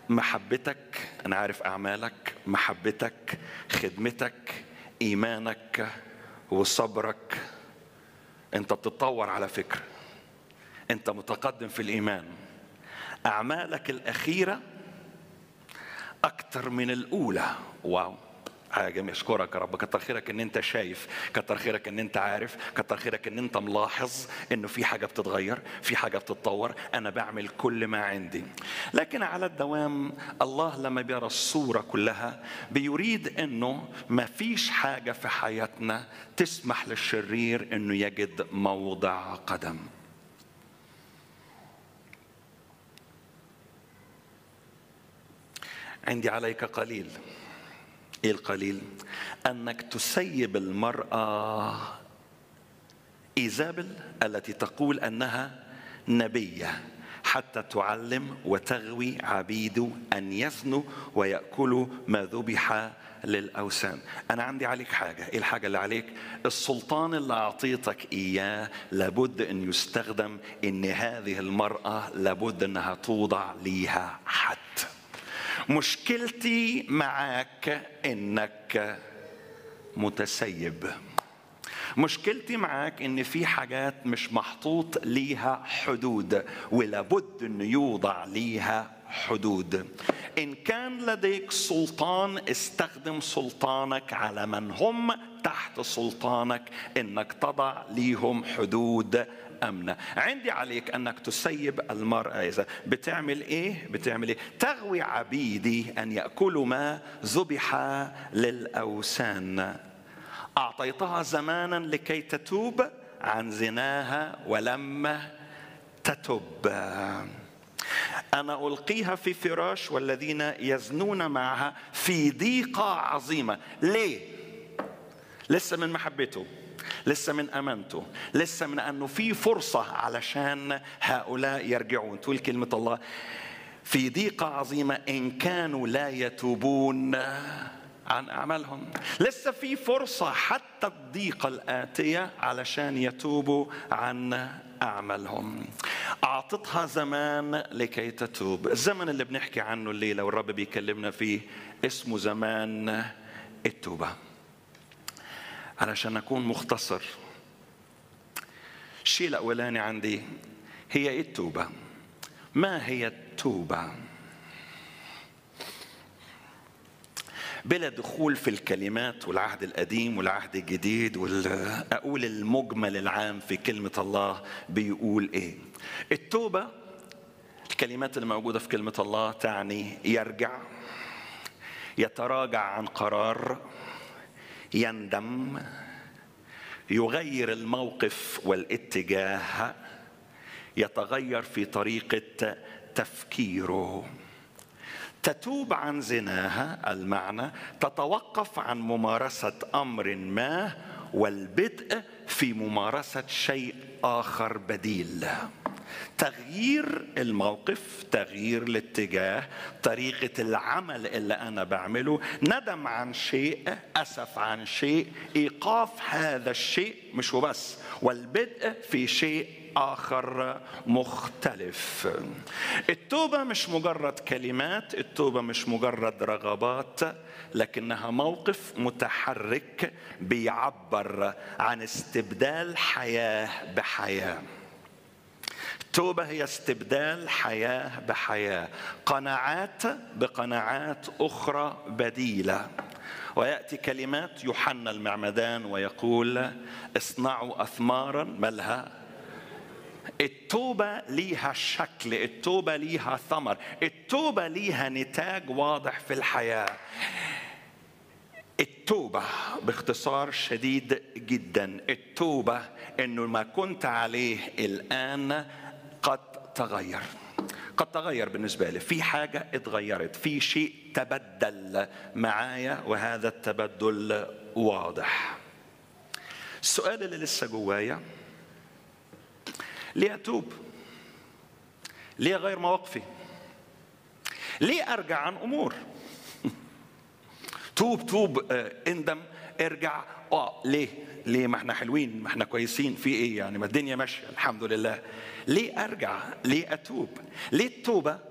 محبتك انا عارف اعمالك محبتك خدمتك ايمانك وصبرك انت بتتطور على فكره انت متقدم في الايمان اعمالك الاخيره اكتر من الاولى واو حاجة اشكرك يا رب كتر خيرك ان انت شايف كتر خيرك ان انت عارف كتر خيرك ان انت ملاحظ انه في حاجة بتتغير في حاجة بتتطور انا بعمل كل ما عندي لكن على الدوام الله لما بيرى الصورة كلها بيريد انه ما فيش حاجة في حياتنا تسمح للشرير انه يجد موضع قدم عندي عليك قليل ايه القليل انك تسيب المراه ايزابل التي تقول انها نبيه حتى تعلم وتغوي عبيده ان يزنوا وياكلوا ما ذبح للاوثان انا عندي عليك حاجه ايه الحاجه اللي عليك السلطان اللي اعطيتك اياه لابد ان يستخدم ان هذه المراه لابد انها توضع ليها حد مشكلتي معاك انك متسيب مشكلتي معاك ان في حاجات مش محطوط ليها حدود ولابد انه يوضع ليها حدود ان كان لديك سلطان استخدم سلطانك على من هم تحت سلطانك انك تضع ليهم حدود أمنة عندي عليك أنك تسيب المرأة إذا بتعمل إيه بتعمل إيه تغوي عبيدي أن يأكلوا ما ذبح للأوثان أعطيتها زمانا لكي تتوب عن زناها ولم تتب أنا ألقيها في فراش والذين يزنون معها في ضيقة عظيمة ليه؟ لسه من محبته لسه من امانته لسه من انه في فرصه علشان هؤلاء يرجعون تقول كلمه الله في ضيقه عظيمه ان كانوا لا يتوبون عن اعمالهم لسه في فرصه حتى الضيقه الاتيه علشان يتوبوا عن اعمالهم اعطتها زمان لكي تتوب الزمن اللي بنحكي عنه الليله والرب بيكلمنا فيه اسمه زمان التوبه علشان أكون مختصر الشيء الأولاني عندي هي إيه التوبة ما هي التوبة بلا دخول في الكلمات والعهد القديم والعهد الجديد أقول المجمل العام في كلمة الله بيقول إيه التوبة الكلمات اللي موجودة في كلمة الله تعني يرجع يتراجع عن قرار يندم يغير الموقف والاتجاه يتغير في طريقه تفكيره تتوب عن زناها المعنى تتوقف عن ممارسه امر ما والبدء في ممارسه شيء اخر بديل تغيير الموقف تغيير الاتجاه طريقة العمل اللي أنا بعمله ندم عن شيء أسف عن شيء إيقاف هذا الشيء مش وبس والبدء في شيء آخر مختلف التوبة مش مجرد كلمات التوبة مش مجرد رغبات لكنها موقف متحرك بيعبر عن استبدال حياة بحياة التوبة هي استبدال حياة بحياة قناعات بقناعات أخرى بديلة ويأتي كلمات يوحنا المعمدان ويقول اصنعوا أثمارا ملها التوبة ليها شكل التوبة ليها ثمر التوبة ليها نتاج واضح في الحياة التوبة باختصار شديد جدا التوبة انه ما كنت عليه الان قد تغير قد تغير بالنسبة لي في حاجة اتغيرت في شيء تبدل معايا وهذا التبدل واضح السؤال اللي لسه جوايا ليه أتوب ليه أغير مواقفي ليه أرجع عن أمور توب توب آه، اندم ارجع اه ليه ليه ما احنا حلوين ما احنا كويسين في ايه يعني ما الدنيا ماشيه الحمد لله ليه ارجع ليه اتوب ليه التوبه